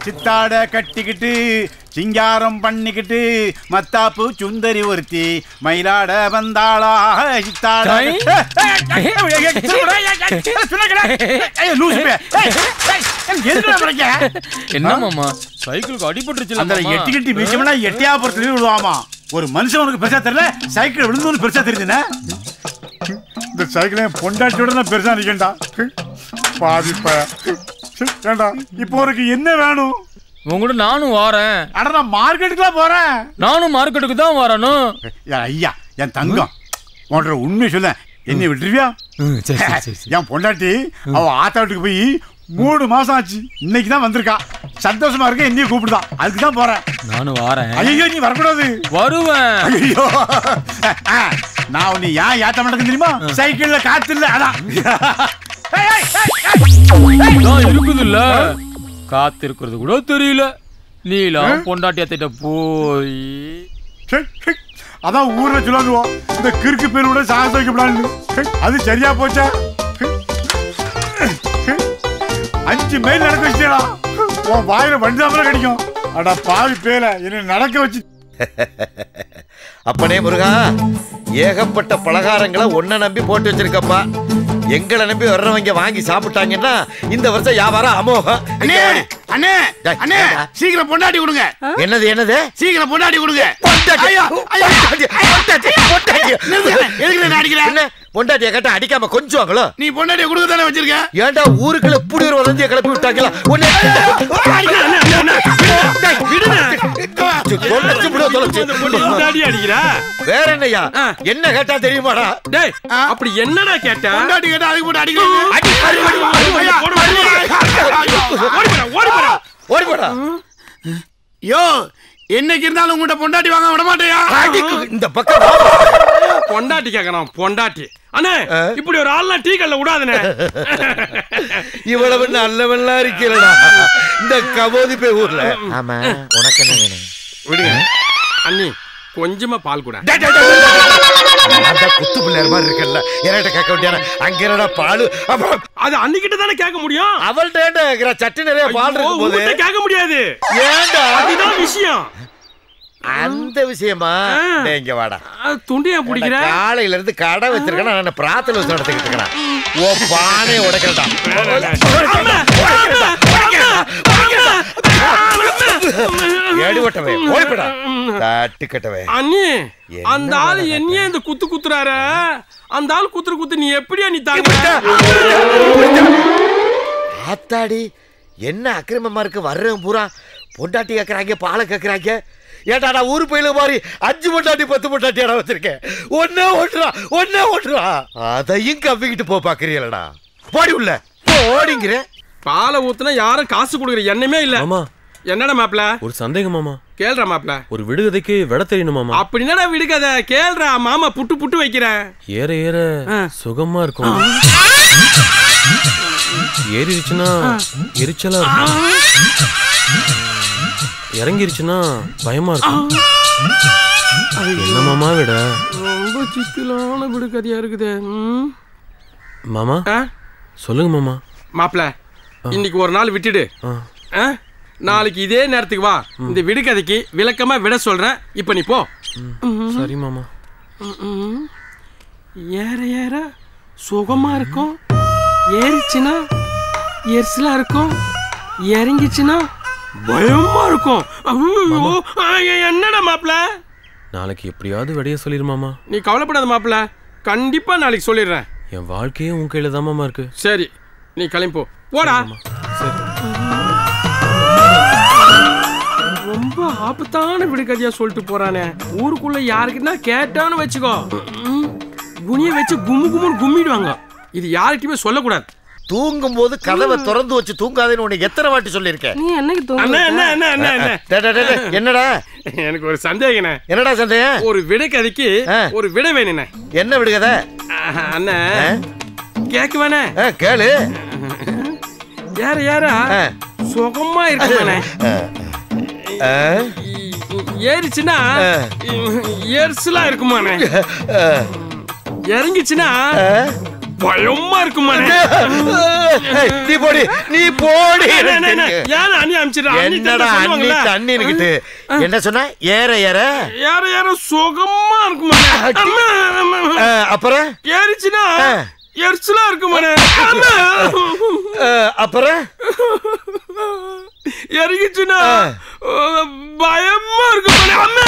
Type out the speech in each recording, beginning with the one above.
சித்தாட கட்டிக்கிட்டு சிங்காரம் பண்ணிக்கிட்டு மத்தாப்பு சுந்தரி ஒருத்தி மயிலாட வந்தாளா சித்தாட டேய். ஏய், ஏய், ஏய், ஏய், திரும்புடா, ஏய், ஏய், ஏய், சொன்னேன்ல. ஏய், லூசு பைய. ஏய், ஏய், ஏய், எதுக்குடா முறைக்க? என்ன மாமா சைக்கிளுக்கு அடிபட்டுருச்சுல அந்த மாமா. எட்டி கட்டி வீச்சோம்னா எட்டியாபுரத்துல விழுவாமா ஒரு மனுஷன் உனக்கு பெருசா தெரியல சைக்கிள் விழுந்து பெருசா தெரியுதுண்ணே இந்த சைக்கிள் என் பொண்டாட்டியோட நான் பெருசா நிக்கண்டா பாதிப்ப ஏண்டா இப்போ உனக்கு என்ன வேணும் உங்கூட நானும் வாரேன் அட நான் மார்க்கெட்டுக்குலாம் போறேன் நானும் மார்க்கெட்டுக்கு தான் வரணும் ஏ, ஐயா என் தங்கம் உன்ற உண்மை சொல்ல என்னை விட்டுருவியா ம், சரி, சரி, சரி, சரி. என் பொண்டாட்டி அவ ஆத்தா வீட்டுக்கு போய் மூணு மாசம் ஆச்சு இன்னைக்கு தான் வந்திருக்கா சந்தோஷமா இருக்க என்னையும் கூப்பிடுதான் அதுக்கு தான் போறேன் நானும் வாரேன் ஐயோ நீ வரக்கூடாது வருவேன் ஐயோ நான் உன்னை ஏன் ஏத்த மாட்டேங்க தெரியுமா சைக்கிள்ல காத்து இல்ல அதான் ஏய், ஏய், ஏய், ஏய். தான் இருக்குது இல்ல காத்து இருக்கிறது கூட தெரியல நீலாம் பொண்டாட்டியத்திட்ட போய் சே, சே. அதான் ஊர்ல சொல்லுவோம் இந்த கிறுக்கு பேர் கூட சாகசம் வைக்கப்படாது அது சரியா போச்சா அஞ்சு மைல் நடக்க வச்சிட்டா உன் வாயில வண்டிதாமல கிடைக்கும் அட பாவி பேல என்ன நடக்க வச்சு அப்பனே முருகா ஏகப்பட்ட பலகாரங்களை ஒன்ன நம்பி போட்டு வச்சிருக்கப்பா எங்களை நம்பி வர்றவங்க வாங்கி சாப்பிட்டாங்கன்னா இந்த வருஷம் வியாபாரம் அமோகம் அண்ணே அண்ணே டேய், அண்ணே ஏண்டா? சீக்கிரம் பொண்டாட்டி கொடுங்க என்னது என்னது சீக்கிரம் பொண்டாட்டி கொடுங்க பொண்டாட்டி. ஐயோ, ஐயோ, பொண்டாட்டி, பொண்டாட்டி, பொண்டாட்டி. நிறுத்துங்க. எதுக்கு நான் அடிக்கிறேன் என்ன பொண்டாட்டிய கேட்டா அடிக்காம கொஞ்சுவாங்களோ நீ பொண்டாட்டியை கொடுக்க தானே வச்சிருக்க ஏன்டா ஊருக்குள்ள இப்படி ஒரு வதந்திய கிளப்பி விட்டாங்களா உன்னை டேய், விடுடா. தொலைச்சு விடு, தொலைச்சு. முன்னாடி அடிக்கிறா வேற என்னய்யா ஆ. என்ன கேட்டா தெரியுமாடா டேய் அப்படி என்னடா கேட்ட பொண்டாட்டி கேட்டா அதுக்கு போட்டு அடிக்கிறீங்க அடி, அடி, அடி, அடி, அடி, ஐயா, ஓடு, ஓடு, ஓடி போடா ஓடி போடா ஓடி போடா யோ என்னைக்கு இருந்தாலும் உங்கள்கிட்ட பொண்டாட்டி வாங்க விட மாட்டேயா அடிக்கு, இந்த பக்கம் வா. பொண்டாட்டி கேக்குறான் பொண்டாட்டி அண்ணே ஆ? இப்படி ஒரு ஆள்லாம் டீ கல்ல விடாதனே இவ்வளவு நல்லவன்லாம் இருக்கலடா இந்த கபோதி போய் ஊர்ல ஆமா உனக்கு என்ன வேணும் விடுங்க அண்ணி கொஞ்சமா பால் கூட அந்த குத்து பிள்ளையார் மாதிரி இருக்கல்ல என்கிட்ட கேட்க வேண்டியான அங்க என்னடா பாலு அப்புறம் அது அன்னிக்கிட்ட தானே கேட்க முடியும் அவள்கிட்ட ஏன்டா கேக்குற? சட்டி நிறைய பால் ஐயோ, இருக்கும் போது உன்கிட்ட கேட்க முடியாது ஏன்டா அதுதான் விஷயம் அந்த விஷயமா ஆ. டேய், இங்க வாடா அது துண்டியா பிடிக்கிற நான் காலையில இருந்து கடை வச்சிருக்கேன் நான் பிரார்த்தனை வச்சு நடத்திக்கிட்டு இருக்கிறேன் ஓ பானை உடைக்கிறடா ஏடி ஓட்டவே ஓடிப்படா தட்டு கட்டவே அண்ணி என்ன அந்த ஆள் வேலை என்னையே இந்த குத்து குத்துறாரு அந்த ஆள் குத்துற குத்து நீ எப்படியா நீ தாங்க ஆத்தாடி என்ன அக்கிரமமா இருக்கு வர்றவன் பூரா பொண்டாட்டி கேக்குறாங்க பாலை கேக்குறாங்க ஏட்டா நான் ஊரு போயில மாதிரி அஞ்சு பொண்டாட்டி பத்து பொண்டாட்டி இடம் வச்சிருக்கேன் ஒன்னே ஓட்டுறா ஒன்னே ஓட்டுறா அதையும் கவ்விக்கிட்டு போ பாக்குறீங்களடா போடி உள்ள போடிங்கிற பாலை ஊத்துனா யாரும் காசு கொடுக்குற எண்ணமே இல்ல மாமா என்னடா மாப்ள ஒரு சந்தேகம் மாமா கேள்றா மாப்ள ஒரு விடுகதைக்கு விட தெரியணும் மாமா அப்படின்னா விடுக்காத கேள்றா மாமா புட்டு புட்டு வைக்கிறேன் ஏற ஏற ஆ. சுகமா இருக்கும் ஏறிடுச்சுன்னா எரிச்சலா இருக்கும் இறங்கிருச்சுன்னா பயமா இருக்கும் என்ன மாமா விட ரொம்ப சிக்கலான விடுக்கதையா இருக்குது ம். மாமா ஆ? சொல்லுங்க மாமா மாப்ள இன்னைக்கு ஒரு நாள் விட்டுடு ஆ. ஆ? நாளைக்கு இதே நேரத்துக்கு வா இந்த விடுகதைக்கு விளக்கமா விட சொல்றேன் இப்ப நீ போ சரி மாமா ம். ஏற ஏற சுகமா இருக்கும் ஏறிச்சுன்னா எரிசலா இருக்கும் இறங்கிச்சுன்னா பயமா இருக்கும் ஐயோ, ஐயோ, என்னடா மாப்ள நாளைக்கு எப்படியாவது விடைய சொல்லிடு மாமா நீ கவலைப்படாத மாப்ள கண்டிப்பா நாளைக்கு சொல்லிடுறேன் என் வாழ்க்கையே உன் கையில தான் மாமா இருக்கு சரி நீ கிளம்பி போ போடா சரி ரொம்ப ஆபத்தான விடுகதையா சொல்லிட்டு போறானே ஊருக்குள்ள யாருக்குன்னா கேட்டான்னு வச்சுக்கோ ம், குனிய வச்சு கும்மு கும்முன்னு கும்மிடுவாங்க இது யார்கிட்டயுமே சொல்லக்கூடாது தூங்கும் போது கதவை திறந்து வச்சு தூங்காதேன்னு உனக்கு எத்தனை வாட்டி சொல்லியிருக்கேன் நீ என்னைக்கு அண்ணா தூங்க என்ன என்ன என்ன என்ன டேய், டேய், டேய், டேய், என்னடா எனக்கு ஒரு சந்தேகண்ணே என்னடா சந்தேகம் ஒரு விடுகதைக்கு ஆ. ஒரு விடை வேணுண்ணே என்ன விடுகத ஆஹா, அண்ணே கேட்க வேணே கேளு ஏற ஏற ஆ. சுகமா இருக்குமாண்ணே ஆ, ஏறிச்சுன்னா ஆ. எரிசலா இருக்குமாண்ணே ஆ, இறங்கிச்சுன்னா ஆ. பயமா இருக்குமாண்ணே ஏய், நீ போடி நீ போடி அண்ணே, அண்ணே, அண்ணே, எனக்கு ஏன் அண்ணி அனுப்பிச்சிடுறா என்னடா அண்ணி தண்ணி இருக்கிட்டு என்ன சொன்ன ஏற ஏற யார யார சுகமா இருக்குமாண்ணே அம்மா, அம்மா, அம்மா. ஆ, அப்புறம் ஏறிச்சுன்னா ஆ. எரிச்சலா இருக்குமாண்ணே அம்மா. ஆ, அப்புறம் இறங்கிச்சுன்னா ஆ. பயமா இருக்குமாண்ணே அம்மா.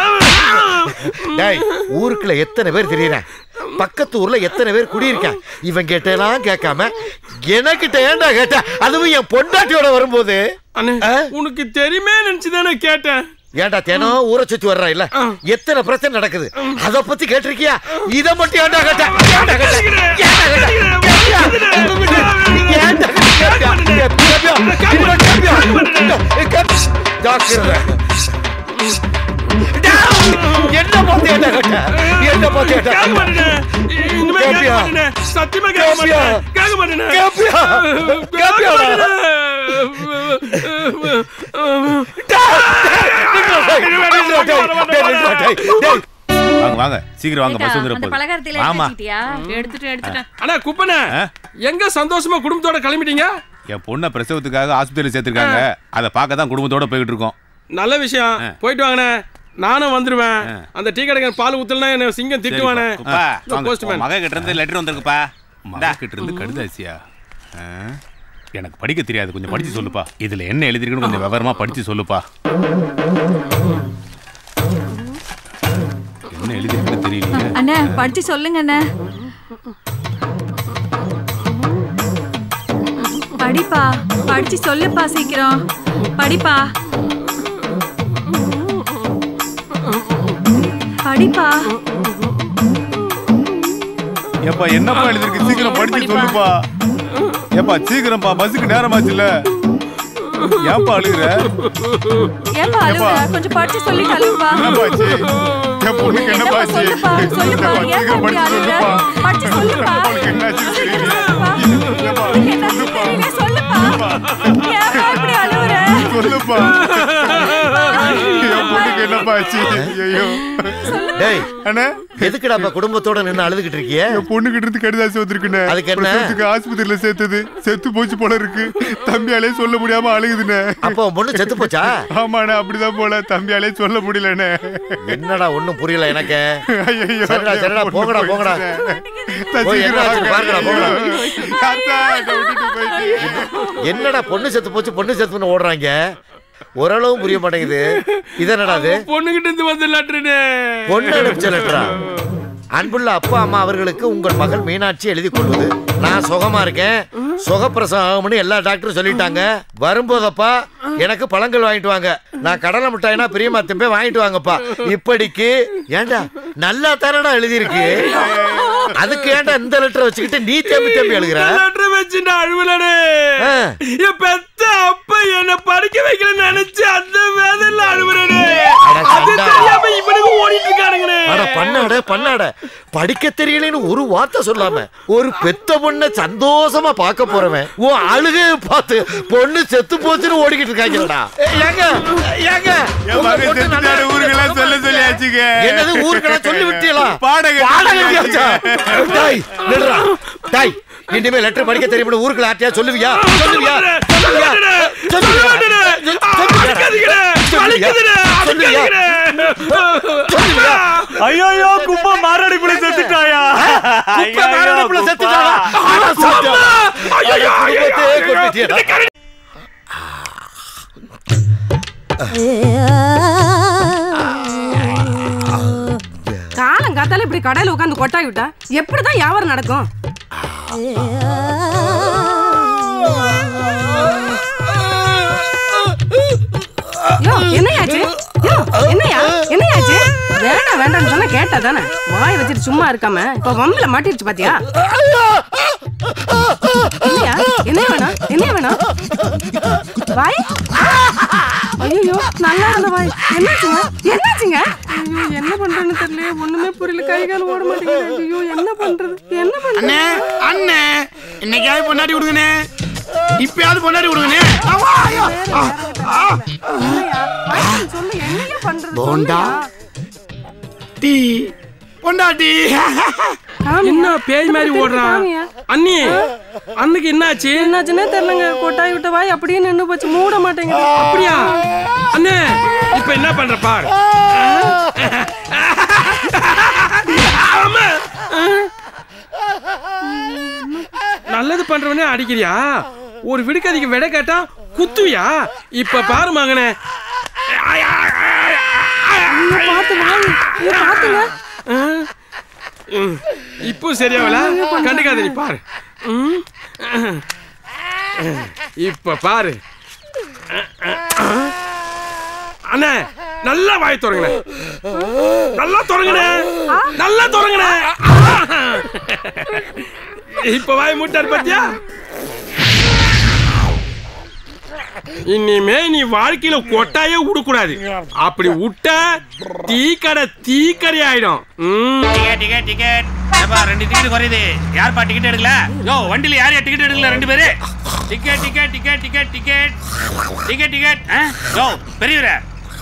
டேய் ஊருக்குள்ள எத்தனை பேர் தெரியறேன் பக்கத்து ஊர்ல எத்தனை பேர் குடியிருக்கேன் இவன் கேட்டெல்லாம் கேட்காம எனக்கிட்ட ஏன்டா கேட்ட அதுவும் என் பொண்டாட்டியோட வரும்போது அண்ணே ஆ? உனக்கு தெரியுமே நினைச்சுதானே கேட்டேன் ஏன்டா தினம் ஊரை சுத்தி வர்றா இல்ல ஆ. எத்தனை பிரச்சனை நடக்குது அத பத்தி கேட்டிருக்கியா இத மட்டும் ஏன்டா கேட்ட ஏன்டா கேட்ட? ஏன்டா கேட்ட? கேட்டியா? ஏன்டா கேட்டியா? கேப்பியா? இன்னும் கேப்பியா? கேப்~ ஜாக்கிரதை. டேய், என்ன பார்த்து என்ன கேட்ட என்ன பார்த்து கேட்க கேட்ட மாட்டேனே. இனிமே கேட்க கேப்பியா? மாட்டேனே. சத்தியமா கேட்க கேப்பியா? மாட்டேனே. கேட்க மாட்டேனே. கேப்பியா? கேட்க கேப்பியாடா? வாங்க வாங்க சீக்கிரம் வாங்க பஸ் வந்துட அந்த போகுது பலகாரத்தில ஆமா எடுத்துட்டியா எடுத்துட்டு எடுத்துட்டேன் அண்ணா குப்பனே ஆ? எங்க சந்தோஷமா குடும்பத்தோட கிளம்பிட்டீங்க என் பொண்ணை பிரசவத்துக்காக ஆஸ்பத்திரியில் சேர்த்திருக்காங்க அதை பார்க்க தான் குடும்பத்தோட போய்கிட்டு இருக்கோம் நல்ல விஷயம் போயிட்டு வாங்கண்ணே நானும் வந்துருவேன் அந்த டீ கடைக்காரன் பால் ஊத்தலனா என்ன சிங்கம் திட்டுவானே சரிப்பா. இதோ வாங்க. postman. உன் மகன் கிட்ட இருந்து லெட்டர் வந்திருக்குப்பா மகன் கிட்ட இருந்து கடுதாசியா ஆ? எனக்கு படிக்க தெரியாது கொஞ்சம் படிச்சு சொல்லுப்பா இதுல என்ன எழுதிருக்குன்னு கொஞ்சம் விவரமா படிச்சு சொல்லுப்பா என்ன எழுதிருக்குன்னு தெரியலையே அண்ணே படிச்சு சொல்லுங்க அண்ணே படிப்பா படிச்சு சொல்லுப்பா சீக்கிரம் படிப்பா படிப்பா ஏப்பா என்னப்பா எழுதிருக்கு சீக்கிரம் படிச்சு சொல்லுப்பா ஏப்பா சீக்கிரம்ப்பா பஸ்ஸுக்கு நேரமாச்சுல்ல ஏன்பா அழுகுற ஏன்பா அழுகுற கொஞ்சம் படிச்சு சொல்லி கழுவுப்பா என்னப்பாச்சு என் பொண்ணுக்கு என்னப்பா என்னப்பாச்சு சொல்லுப்பா சொல்லுப்பா ஏப்பா, ஏன் சீக்கிரம் இப்படி படிச்சு அழுகுற சொல்லுப்பா படிச்சு சொல்லுப்பா அவளுக்கு என்னாச்சு சீக்கிரம் தெரியலையே. சொல்லுப்பா ஏப்பா, உனக்கு என்னாச்சு தெரியல சொல்லுப்பா ஏன்பா இப்படி அழுகுற சொல்லுப்பா என் பொண்ணுக்கு என்னப்பா ஆச்சு ஐயோ டேய் அண்ணே எதுக்குடா இப்ப குடும்பத்தோட நின்னு அழுதுகிட்டு இருக்கிய என் பொண்ணுகிட்ட இருந்து கடிதாசி வந்திருக்குண்ணே அதுக்கு என்ன? பிரசவத்துக்கு ஆஸ்பத்திரியில சேர்த்தது செத்து போச்சு போல இருக்கு தம்பியாலே சொல்ல முடியாம அழுகுதுண்ணே அப்போ உன் பொண்ணு செத்து போச்சா ஆமாண்ணே அப்படிதான் போல தம்பியாலே சொல்ல முடியலண்ணே என்னடா ஒண்ணும் புரியல எனக்கு ஐயையோ, சரிடா, சரிடா, என் போங்கடா, பொண்ணு போங்கடா. போயிடுச்சுண்ணே. போய் என்ன ஆச்சுன்னு பாருங்கடா, போங்கடா. அத்தா, என்னை விட்டுட்டு போயிட்டு. என்னடா பொண்ணு செத்து போச்சு பொண்ணு செத்துன்னு ஓடுறாங்க ஓரளவும் புரிய மாட்டேங்குது இது என்னடா அது பொண்ணுகிட்ட இருந்து வந்த லெட்டருனே பொண்ணு அனுப்பிச்ச லெட்டரா அன்புள்ள அப்பா அம்மா அவர்களுக்கு உங்கள் மகள் மீனாட்சி எழுதி கொள்வது நான் சுகமா இருக்கேன் சுகப்பிரசவம் ஆகும்னு எல்லா டாக்டரும் சொல்லிட்டாங்க வரும்போதப்பா எனக்கு பழங்கள் வாங்கிட்டு வாங்க நான் கடலை மிட்டாய்னா பிரியமா திரும்ப வாங்கிட்டு வாங்கப்பா இப்படிக்கு ஏண்டா நல்லா தானடா எழுதியிருக்கு அதுக்கு ஏன்டா இந்த லெட்டரை வச்சுக்கிட்டு நீ தேம்பி தேம்பி எழுதுற லெட்டர் வச்சு நான் அழுவலனே ஆ. என் பெத்த அப்பா என்ன படிக்க வைக்கலன்னு நினைச்சு அந்த வேதனையில அழுவுறனே அட அது சண்டா. தெரியாம இவனுக்கு ஓடிட்டு இருக்கானுங்கண்ணே அட பண்ணாட பண்ணாட படிக்க தெரியலன்னு ஒரு வார்த்தை சொல்லாம ஒரு பெத்த பொண்ணை சந்தோஷமா பார்க்க போறவன் உன் அழுகைய பார்த்து பொண்ணு செத்து போச்சுன்னு ஓடிக்கிட்டு இருக்காங்கடா ஏங்க ஏங்க என் உங்க மகன் பொண்ணு நல்லா செத்துட்டாரு, ஊருக்கெல்லாம் சொல்ல சொல்லியாச்சுங்க. என்னது ஊருக்கெல்லாம் சொல்லி விட்டீங்களா பாடம் பாடம் கட்டியாச்சு. கட்டியாச்சா? டேய் நில்றா டேய் இனிமே லெட்டர் படிக்க தெரியும் ஊருக்குள்ள ஆட்டியா சொல்லுவியா சொல்லுவியா சொல்லுவியா சொல்லுவியா அடிக்காதீங்கண்ணே, வலிக்குதுண்ணே, சொல்லுவியா சொல்லுவியா ஐயோ குப்பை மாரடி புள்ளி செத்துட்டாயா குப்பை மாரடைப்புல செத்துட்டாளா? ஆனா சத்தியம். அட குடும்பத்தையே கொன்னுட்டியேடா. காலம் காத்தால இப்படி கடையில உட்காந்து கொட்டாய் விட்டா எப்படிதான் வியாபாரம் நடக்கும் யோ, என்னையாச்சு யோ, என்னையா என்னையாச்சு வேண்டாம் வேண்டாம்னு சொன்னா கேட்டா தானே வாய் வச்சுட்டு சும்மா இருக்காம இப்ப வம்புல மாட்டிருச்சு பாத்தியா என்னையா என்ன வேணும் என்ன வேணும் வாய் ஐயோ நல்லா இருந்த வாய் என்னாச்சுங்க என்னாச்சுங்க ஐயோ என்ன பண்றேன்னு தெரியல ஒண்ணுமே புரியல கை கால் ஓட மாட்டேங்குது ஐயோ என்ன பண்றது என்ன பண்றது அண்ணே அண்ணே இன்னைக்காவது பொண்டாட்டி விடுங்கண்ணே இப்பயாவது பொண்டாட்டி விடுங்கண்ணே ஆமா, ஐயோ. ஆ, ஆ. என்னய்யா? வாய் சொல்லு என்னையா பண்றது போண்டா. சொல்லுயா. டீ பொண்டாட்டி காமியா? என்ன பேய் மாதிரி திருப்பி ஓடுறான் காமியா? அண்ணி அன்னைக்கு என்னாச்சு என்னாச்சுன்னே தெரியலங்க கொட்டாய் விட்ட வாய் அப்படியே நின்னு போச்சு மூட மாட்டேங்குது அப்படியா அண்ணே இப்ப என்ன பண்ற பார் ஆமா. நல்லது பண்றவனே அடிக்கிறியா ஒரு விடுக்கதைக்கு விட கேட்டா குத்துவியா இப்ப பாரு மகனே பார்த்து வாய் ஐயோ, பாத்துங்க ம். இப்போ சரியாவல கண்டுக்காத நீ பாரு ம். இப்ப பாரு அண்ணே நல்லா வாய் தொடங்குனே நல்லா தொடங்குனே நல்லா தொடங்குனே இப்ப வாய் முட்டார் பத்தியா இனிமே நீ வாழ்க்கையில கொட்டாயே விடக்கூடாது அப்படி விட்ட தீக்கடை தீக்கடை ஆயிடும் ம். டிக்கெட் டிக்கெட் டிக்கெட் ஏப்பா ரெண்டு டிக்கெட் குறையுது யார்ப்பா டிக்கெட் எடுக்கல யோ வண்டியில யார் யார் டிக்கெட் எடுக்கல ரெண்டு பேரு ticket ticket ticket ticket ticket ticket ticket யோ பெரியவரே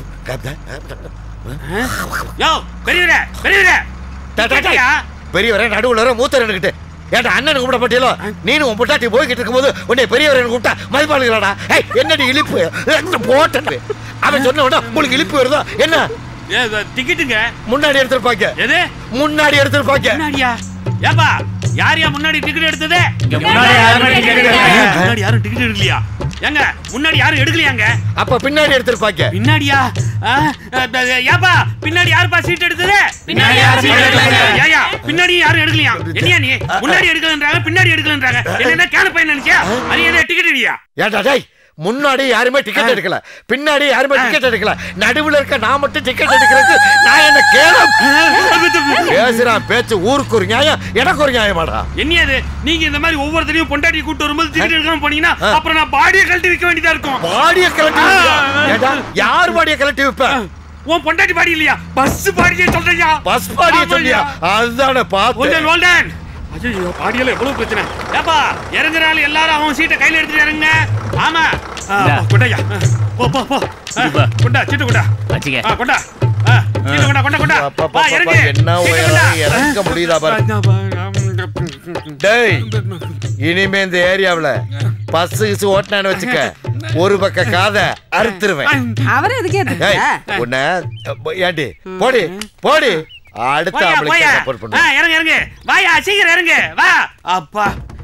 யோ பெரியவரே பெரியவரே டிக்கெட்யா பெரியவரே நடுவுல வர மூத்தர் எனக்கிட்டு ஏன்டா அண்ணன் கூப்பிட பட்டியலோ நீனும் உன் பொட்டாட்டி போய்கிட்டு இருக்கும்போது உன்னை பெரியவர் கூப்பிட்டா மதிப்பாளுங்களாடா ஏய் என்னடி இழிப்பு போட்டது அவன் சொன்ன உடனே உங்களுக்கு இழிப்பு வருதோ என்ன டிக்கெட்டுங்க முன்னாடி எடுத்திருப்பாங்க எது முன்னாடி எடுத்திருப்பாங்க முன்னாடியா ஏப்பா யார் யா முன்னாடி டிக்கெட் எடுத்தது முன்னாடி யாருமே ticket எடுக்கலைங்க. முன்னாடி யாரும் டிக்கெட் எடுக்கலையா ஏங்க முன்னாடி யாரும் எடுக்கலையாங்க அப்ப பின்னாடி எடுத்திருப்பாங்க பின்னாடியா ஆ, அ, ஏப்பா பின்னாடி யாருப்பா சீட் எடுத்தது பின்னாடி யாரும் seat எடுக்கலைங்க. ஏயா பின்னாடி யாரும் எடுக்கலையா என்னையா நீ முன்னாடி எடுக்கலன்றாங்க பின்னாடி எடுக்கலன்றாங்க என்ன கேன பையன் நினைச்சியா அது என்ன டிக்கெட் இல்லையா ஏன்டா டேய் முன்னாடி யாருமே டிக்கெட் எடுக்கல பின்னாடி யாருமே டிக்கெட் எடுக்கல நடுவுல இருக்க நான் மட்டும் டிக்கெட் எடுக்கிறதுக்கு நான் என்ன கேளம் பேசுறான் பேச்சு ஊருக்கு ஒரு நியாயம் எனக்கு ஒரு நியாயமாடா என்ன அது நீங்க இந்த மாதிரி ஒவ்வொருத்தரையும் பொண்டாட்டி கூட்டு வரும்போது டிக்கெட் எடுக்காம போனீங்கன்னா அப்புறம் நான் பாடியை கழட்டி வைக்க வேண்டியதா இருக்கும் பாடிய கலட்டி விப்பியா? ஏடா யார் பாடிய கலட்டி வைப்ப உன் பொண்டாட்டி பாடி இல்லையா பஸ் பாடியே சொல்றியா பஸ் பாடிய சொல்லியா அதுதானே பார்த்தேன் ஓல்டன் ஓல்டன் ஐயோ பாடியில எவ்வளவு பிரச்சனை ஏப்பா இறங்குறாள் எல்லாரும் அவன் சீட்டை கையில எடுத்துட்டு இறங்குங்க ஆமா ஆ, கொண்டாயா போ போ போ ஆ, கொண்டா சீட்டு கொண்டா வச்சுக்க. ஆ, கொண்டா ஆ, சீட்டு கொண்டா கொண்டா கொண்டா அப்பா, வா அப்பா, இறங்கு என்ன சீட்டு உயரம், கொண்டா. இறங்க முடியுதா பாரு. டேய் இனிமே இந்த ஏரியாவுல பஸ் கிசு ஓட்டினான்னு வச்சுக்க ஒரு பக்க காதை அறுத்துருவேன் அவரே எதுக்கே டேய் எடுத்துக்க உன்னை ஏண்டி போடி போடி அடுத்த போயா, அவளுக்கு போயா. சப்போர்ட் ஆ, பண்ணு இறங்கு இறங்கு வாயா சீக்கிரம் இறங்கு வா அப்பா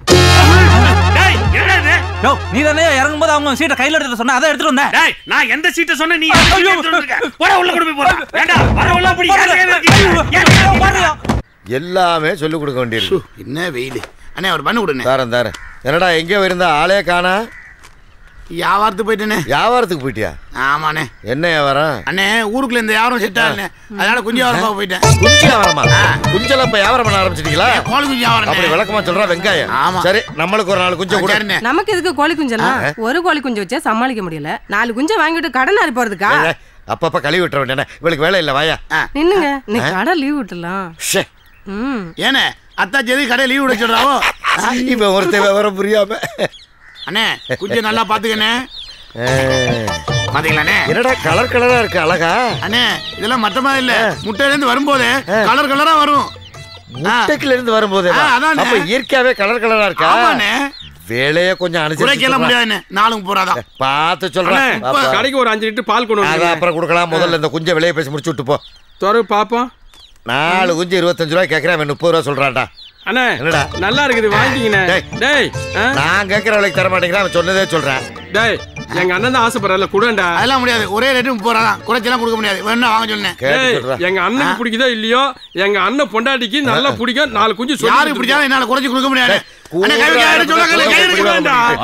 டேய் என்னடா இது யோ நீ தானே இறங்கும்போது அவங்க சீட்டை கையில எடுத்து சொன்ன அதை எடுத்துட்டு வந்தேன் டேய் நான் எந்த சீட்டை சொன்ன நீ எந்த சீட்டை எடுத்துட்டு வந்திருக்க? போடா உள்ள கொண்டு போய் போடா ஏண்டா வரவெல்லாம் அப்படி ஏன் கையில இருக்கீங்க? ஏன் கையில இருக்கீங்க? எல்லாமே சொல்லிக் கொடுக்க வேண்டியது என்ன வெயில் அண்ணே ஒரு பண்ணு விடுண்ணே தாரேன் தாரேன் என்னடா எங்கேயோ இருந்தா ஆளே காணா வியாபாரத்துக்கு போயிட்டேனே வியாபாரத்துக்கு போயிட்டியா ஆமாண்ணே என்ன வியாபாரம் அண்ணே ஊருக்குள்ள இந்த வியாபாரம் செட் ஆகல அதனால குஞ்சு வியாபாரம் பார்க்க போயிட்டேன் குஞ்சு வியாபாரமா குஞ்செல்லாம் இப்ப வியாபாரம் பண்ண ஆரம்பிச்சிட்டீங்களா கோழி குஞ்சு அப்படி வியாபாரம் விளக்கமா சொல்றா வெங்காயம் ஆமா. சரி நம்மளுக்கு ஒரு நாலு குஞ்சு கூட சரிண்ணே நமக்கு எதுக்கு கோழி குஞ்செல்லாம் ஒரு கோழி குஞ்சு வச்சே சமாளிக்க முடியல நாலு குஞ்சை வாங்கிட்டு கடன் அரி போறதுக்கா அப்பப்ப கழுவி விட்டுற வேண்டிய இவளுக்கு வேலை இல்ல வாயா நின்னுங்க இன்னைக்கு கடை லீவ் விட்டுலாம் ஷே ம் ஏண்ணே அத்தாச்சி எதுக்கு கடையில் லீவ் விட சொல்றாவோ இவன் ஒருத்தன் விவரம் புரியாம அண்ணே குஞ்சு நல்லா பாத்துக்கண்ணே ஆ. பாத்தீங்களாண்ணே என்னடா கலர் கலரா இருக்கு அழகா அண்ணே இதெல்லாம் மத்த மாதிரி இல்ல முட்டையில இருந்து வரும்போது கலர் கலரா வரும் முட்டைக்குல இருந்து வரும்போதே ஆ, அதானே. அப்ப இயற்கையாவே கலர் கலரா இருக்கா ஆமாண்ணே வேலைய கொஞ்சம் குறைக்கலாம் அனுசரிச்சு முடியாதுண்ணே நாளும் போறாதான் பார்த்து அண்ணே, சொல்றேன் பாப்பா. கடைக்கு ஒரு அஞ்சு லிட்டர் பால் கொண்டு அத வந்து அப்புறம் கொடுக்கலாம் முதல்ல இந்த குஞ்சை விலையை பேசி முடிச்சு விட்டு போ துறை பாப்போம் நாலு குஞ்சு இருபத்தஞ்சு ரூபாய் கேட்கறேன் அவன் முப்பது ரூபா சொல்றான்டா அண்ணே என்னடா? நல்லா இருக்குது வாங்கிக்கிங்கண்ணே டேய். டேய் ஆ? நான் கேட்கற விலைக்கு தர மாட்டேங்கிறான் அவன் சொன்னதே சொல்றேன் டேய் எங்க அண்ணன் தான் ஆசைப்படுறல குடண்டா அதெல்லாம் முடியாது ஒரே ரேட்டு முப்பது ரூபா தான் குறைச்செல்லாம் கொடுக்க முடியாது வேணா வாங்க சொன்னேன் கேட்டு டேய் சொல்றேன் எங்க அண்ணனுக்கு பிடிக்குதோ இல்லையோ எங்க அண்ணன் பொண்டாட்டிக்கு நல்லா பிடிக்கும் நாலு குஞ்சு சொல்லி யாருக்கு பிடிச்சாலும் என்னால குறைச்சு கொடுக்க முடியாது அண்ணே, கை வைக்க யாரும் சொல்லுவாங்க, கை வைக்க கூடுதலா வேண்டாம்.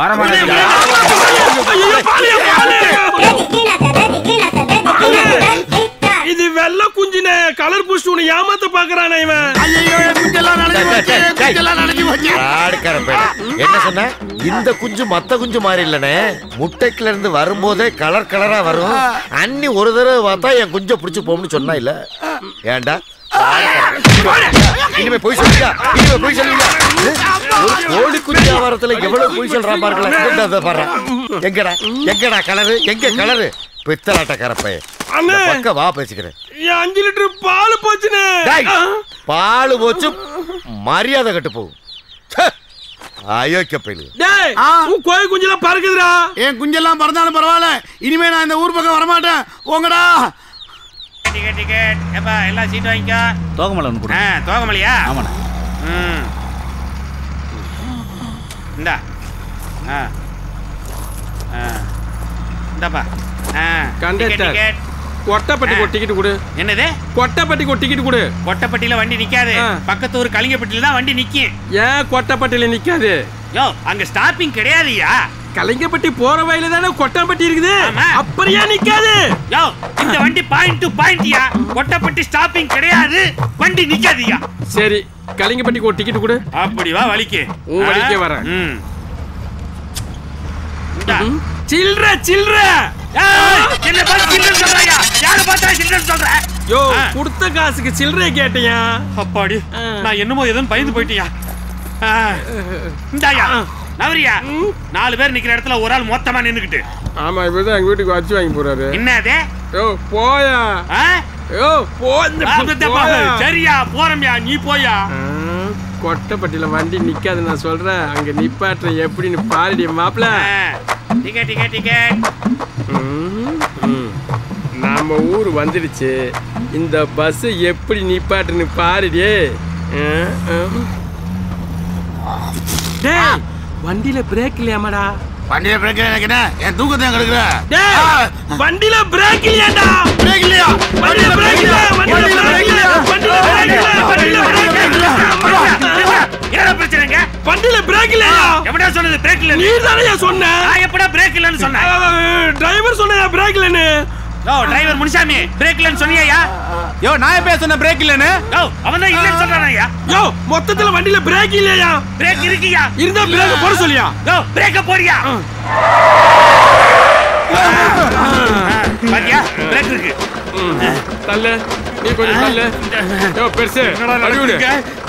ஐயோ, பாலு, பாலு. இது வெள்ளை குஞ்சுனே கலர் பூஸ்ட் உன்னை ஏமாத்த பாக்குறானே இவன் ஐயையோ, என் குஞ்செல்லாம் நனைஞ்சு போச்சு, என் குஞ்செல்லாம் நனைஞ்சு போச்சு. ஆடுக்கார பையன். என்ன சொன்ன இந்த குஞ்சு மத்த குஞ்சு மாதிரி இல்லனே முட்டைக்குல இருந்து வரும்போதே கலர் கலரா வரும் அன்னி ஒரு தடவை பார்த்தா என் குஞ்ச புடிச்சு போகும்னு சொன்னா இல்ல ஏன்டா இனிமே போய் சொல்லியா இனிமே போய் சொல்லுங்க ஒரு கோழி குஞ்சு வியாபாரத்துல எவ்வளவு போய் சொல்றான் பாருங்களேன் பாரு எங்கடா எங்கடா கலரு எங்க கலரு பித்தலாட்ட கரப்பை அண்ணே. பக்க வா பேசிக்கிறேன் என் அஞ்சு லிட்டர் பால் போச்சுனே டேய், பால் போச்சு மரியாதை கட்டு போகும் ச்சே, அயோக்கிய பயிலு டேய் உன் கோயில் குஞ்செல்லாம் பறக்குதுடா என் குஞ்செல்லாம் பறந்தாலும் பரவாயில்ல இனிமே நான் இந்த ஊர் பக்கம் வரமாட்டேன் போங்கடா டிக்கெட் டிக்கெட் ஏப்பா எல்லா சீட் வாங்கிக்கோ தோகமலை ஒன்று கொடு ஆ தோகமலையா ஆமாண்ணே ம் இந்தா ஆ ஆ இந்தாப்பா ஆ கண்டக்டர். Ticket, ticket. கொட்டப்பட்டிக்கு ஒரு டிக்கெட் கொடு என்னது கொட்டப்பட்டிக்கு ஒரு டிக்கெட் கொடு கொட்டப்பட்டியில வண்டி நிக்காது ஆ. பக்கத்து ஊர் கலிங்கப்பட்டியில தான் வண்டி நிக்கும் ஏன் கொட்டப்பட்டியில நிக்காது யோ அங்க ஸ்டாப்பிங் கிடையாதுயா கலிங்கப்பட்டி போற வயல தானே கொட்டாம்பட்டி இருக்குது ஆமா. அப்புறம் ஏன் நிக்காது யோ இந்த வண்டி பாயிண்ட் டு பாயிண்ட்யா கொட்டப்பட்டி ஸ்டாப்பிங் கிடையாது வண்டி நிக்காதுயா சரி கலிங்கப்பட்டிக்கு ஒரு டிக்கெட் கொடு அப்படி வா வலிக்கு உன் வழிக்கே வரேன். ம் இந்தா. சில்ற சில்ற ஏய், என்ன பார்த்து சில்லறை சொல்றாயா யாரை பார்த்தா சில்லறை சொல்ற யோ ஆ. கொடுத்த காசுக்கு சில்லறைய கேட்டியா அப்பாடி ஆ. நான் என்னமோ எதுவும் பயந்து போயிட்டியா ஆ. இந்தாயா நவரியா நாலு பேர் நிக்கிற இடத்துல ஒரு ஆள் மொத்தமா நின்னுக்கிட்டு ஆமா இப்பதான் எங்க வீட்டுக்கு வச்சு வாங்கி போறாரு என்னது யோ போயா ஆ? யோ போ இந்த ஆ, இந்த பா- போயா. சரியா போறோம்யா நீ போயா ஆ, கொட்டப்பட்டியில வண்டி நிக்காது நான் சொல்றேன் அங்க நிப்பாட்டுற எப்படின்னு பாருடி மாப்பிள டிக்கெட் டிக்கெட் டிக்கெட் நம்ம ஊர் வந்துடுச்சு இந்த பஸ் எப்படி நிப்பாட்டுன்னு பாருடி ஆ, ஆ. டேய் வண்டியில பிரேக் இல்லையாமாடா வண்டியில பிரேக் எனக்கு என்ன என் தூக்கத்தை கெடுக்கிற டேய் வண்டியில பிரேக் இல்லையாடா பிரேக் இல்லையா வண்டியில பிரேக் இல்ல வண்டியில பிரேக் இல்ல வண்டியில பிரேக் இல்ல வண்டியில பிரேக் இல்ல என்ன பிரச்சனைங்க வண்டியில பிரேக் இல்லையா எப்படா சொன்னது பிரேக் இல்ல நீ தானே சொன்ன நான் எப்படா பிரேக் இல்லன்னு சொன்னேன் டிரைவர் சொன்ன பிரேக் இல்லைன்னு யோ டிரைவர் முனிசாமி பிரேக் இல்லன்னு சொன்னியா யோ நான் எப்ப சொன்ன பிரேக் இல்லைன்னு யோ அவன் தான் இல்லன்னு சொல்றானயா யோ மொத்தத்துல வண்டியில பிரேக் இல்லையா பிரேக் இருக்கியா இருந்தா பிரேக் போட சொல்லியா யோ பிரேக்க போடியா பாத்தியா பிரேக் இருக்கு தள்ளு நீ கொஞ்சம் தள்ளு யோ பெருசு தள்ளி விடு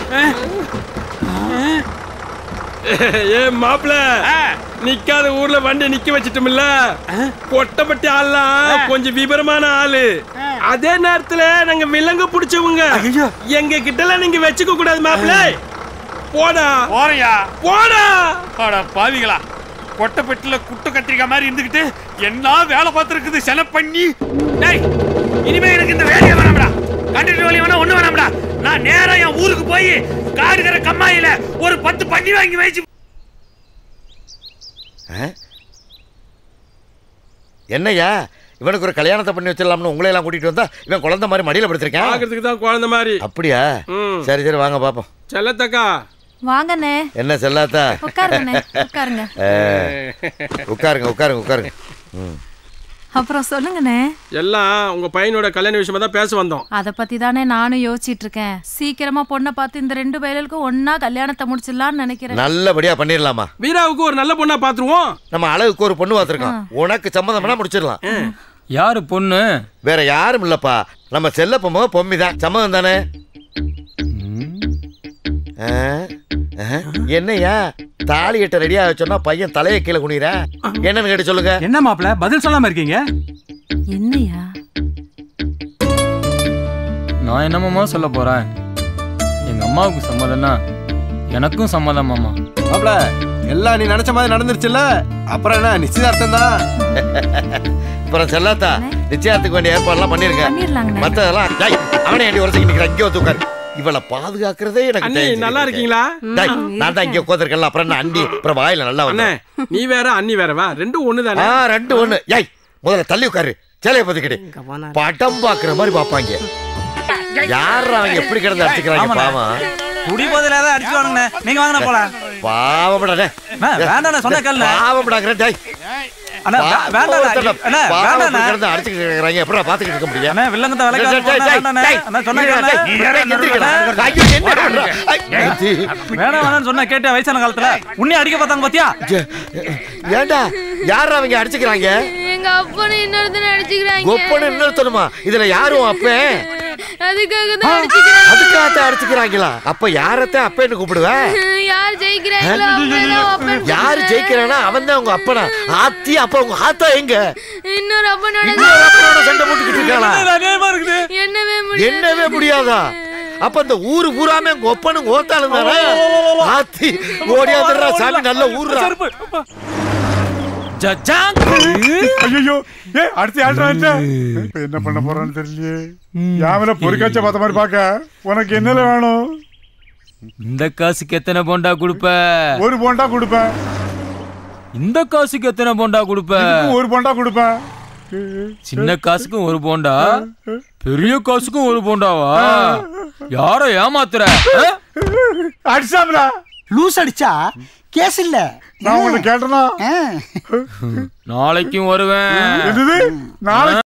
ஏ மாப்பிள ஆ. நிக்காத ஊர்ல வண்டி நிக்க வச்சிட்டோம்ல கொட்டப்பட்டி ஆள்லாம் கொஞ்சம் விபரமான ஆளு அதே நேரத்துல நாங்க விலங்கு பிடிச்சவங்க எங்க கிட்டலாம் நீங்க வச்சுக்க கூடாது மாப்பிள போடா போறியா போடா அட பாவிகளா கொட்டப்பட்டில குட்டு கத்திரிக்காய் மாதிரி இருந்துகிட்டு என்ன வேலை பார்த்துருக்குது செல பண்ணி டேய் இனிமே எனக்கு இந்த வேலையை வேணாம்டா கண்டிட்டு வேலையை வேணா ஒண்ணு வேணாம்டா நான் நேரா என் ஊருக்கு போய் காடுகிற கம்மாயில ஒரு பத்து பண்ணி வாங்கி வச்சு என்னய்யா இவனுக்கு ஒரு கல்யாணத்தை பண்ணி வச்சிடலாம்னு உங்களை எல்லாம் கூட்டிட்டு வந்தா இவன் குழந்தை மாதிரி மடியில படுத்திருக்கேன் பாக்குறதுக்கு தான் குழந்தை மாதிரி அப்படியா ம். சரி சரி வாங்க பாப்போம் செல்லத்தக்கா வாங்கண்ணே என்ன செல்லாத்தா உட்காருங்கண்ணே உட்காருங்க ஆ, உட்காருங்க உட்காருங்க உட்காருங்க ம். அப்புறம் சொல்லுங்கண்ணே எல்லாம் உங்க பையனோட கல்யாண விஷயமா தான் பேச வந்தோம் அத பத்தி தானே நானும் யோசிச்சிட்டு இருக்கேன் சீக்கிரமா பொண்ணை பார்த்து இந்த ரெண்டு பயலுக்கும் ஒன்னா கல்யாணத்தை முடிச்சிடலாம்னு நினைக்கிறேன் நல்லபடியா பண்ணிடலாமா வீராவுக்கு ஒரு நல்ல பொண்ணா பாத்துருவோம் நம்ம அழகுக்கு ஒரு பொண்ணு பார்த்துருக்கோம் உனக்கு சம்மதம்னா முடிச்சிடலாம் யாரு பொண்ணு வேற யாரும் இல்லப்பா நம்ம செல்லப்பமோ பொம்மி தான் சம்மதம் தானே ஆ? ஆ? என்னய்யா தாலி கட்ட ரெடியா சொன்னா பையன் தலையை கீழே குனிற என்னன்னு கேட்டு சொல்லுங்க என்ன மாப்பிள பதில் சொல்லாம இருக்கீங்க என்னையா நான் என்னமாமா சொல்ல போறேன் எங்க அம்மாவுக்கு சம்மதம்னா எனக்கும் சம்மதம் மாமா மாப்ள எல்லாம் நீ நினைச்ச மாதிரி நடந்துருச்சுல்ல அப்புறம் என்ன நிச்சயதார்த்தம் தான் அப்புறம் செல்லாத்தா நிச்சயத்துக்கு வேண்டிய ஏற்பாடுலாம் பண்ணிருங்க பண்ணிடலாங்கண்ணே மத்ததெல்லாம் டேய், அவனே ஏண்டி உரசிக்கு நிக்கிறான் இங்கே வந்து உட்காரு இவளை பாதுகாக்கிறதே எனக்கு அண்ணி தெரிஞ்சுக்கிட்டு நல்லா இருக்கு. இருக்கீங்களா டேய், நான் தான் இங்கே உட்காந்துருக்கேன் அப்புறம் என்ன அண்டி அப்புறம் வாயில நல்லா அண்ணே வந்து நீ வேற அண்ணி வேறவா ரெண்டும் ஒண்ணு தானே ஆ ரெண்டு ஒண்ணு ஏய் முதல்ல தள்ளி உட்காரு சேலைய பத்திக்கிட்டு படம் பாக்குற மாதிரி பாப்பாங்க யார் அவங்க எப்படி கிடந்து அடிச்சுக்கிறாங்க ஆமாண்ணே. பாவம் குடி போதில் ஏதாவது அடிச்சுவானுங்கண்ணே நீங்க வாங்கினா போலாம் பாவம்டா டேய். அண்ணா, வேண்டாண்ணே, சொன்னா கேளுண்ணே. பாவம்டாங்கிற டேய் அண்ணா வே- வேண்டாண்ணே அண்ணா பாவம் வேண்டாண்ணே கிடந்து அடிச்சுக்கிட்டு இருக்கிறாங்க எப்படா பாத்துக்கிட்டு இருக்க முடியும் அண்ணா வில்லங்கத்தை டேய், விலைக்கு டேய், டேய், வேண்டாண்ணே டேய், அண்ணா சொன்னா டேய், கேளுண்ணே. டேய், டேய், எந்திரிக்கடா. ஐயோ, என்ன பண்ற? ஐ, வேணாம் வேணாம்னு சொன்னா கேட்ட வயசான காலத்துல உன்னை அடிக்க பார்த்தாங்க பாத்தியா ஏண்டா யார் அவங்க அடிச்சுக்கிறாங்க எங்க அப்பனை இன்னொருத்தனை அடிச்சுக்கிறாங்க கொப்பன்னு இன்னொருத்தனுமா இதுல யாரும் அப்பேன் அதுக்காக தான் அடிச்சுக்கிறாங்க அதுக்காகத்தான் அடிச்சுக்கிறாங்களா அப்ப யாரத்தான் அப்பேன்னு கூப்பிடுவ யார் ஜெயிக்கிறாங்களோ அவங்கதான் அப்பன் யாரு ஜெயிக்கிறானா அவன் தான் உங்க அப்பனா ஆத்தி அப்ப உங்க ஆத்தா எங்க இன்னொரு அப்பனோட இன்னொரு அப்பனோட சண்டை போட்டுக்கிட்டு இருக்காளா அநியாயமா இருக்குது என்னவே முடியாது என்னவே முடியாதா அப்ப இந்த ஊரு பூராமே உங்க ஒப்பனும் ஓத்தாலும் தானே ஆத்தி ஓடியாந்துடுறா சாமி நல்ல ஊர்ரா ஐயோ ஏ அடுத்து ஆடுறா இப்ப என்ன பண்ண போறான்னு தெரியலையே யாமல பொறுக்காச்ச பார்த்த மாதிரி பாக்க உனக்கு என்னல வேணும் இந்த காசுக்கு எத்தனை போண்டா கொடுப்ப ஒரு போண்டா கொடுப்பேன் இந்த காசுக்கு எத்தனை போண்டா கொடுப்ப இதுக்கும் ஒரு போண்டா கொடுப்பேன் சின்ன காசுக்கும் ஒரு போண்டா பெரிய காசுக்கும் ஒரு போண்டாவா யார ஏமாத்துற ஆ? அடிச்சாமலா லூஸ் அடிச்சா கேஸ் இல்ல நான் உன்னை கேட்டனா நாளைக்கும் வருவேன் என்னது நாளைக்கு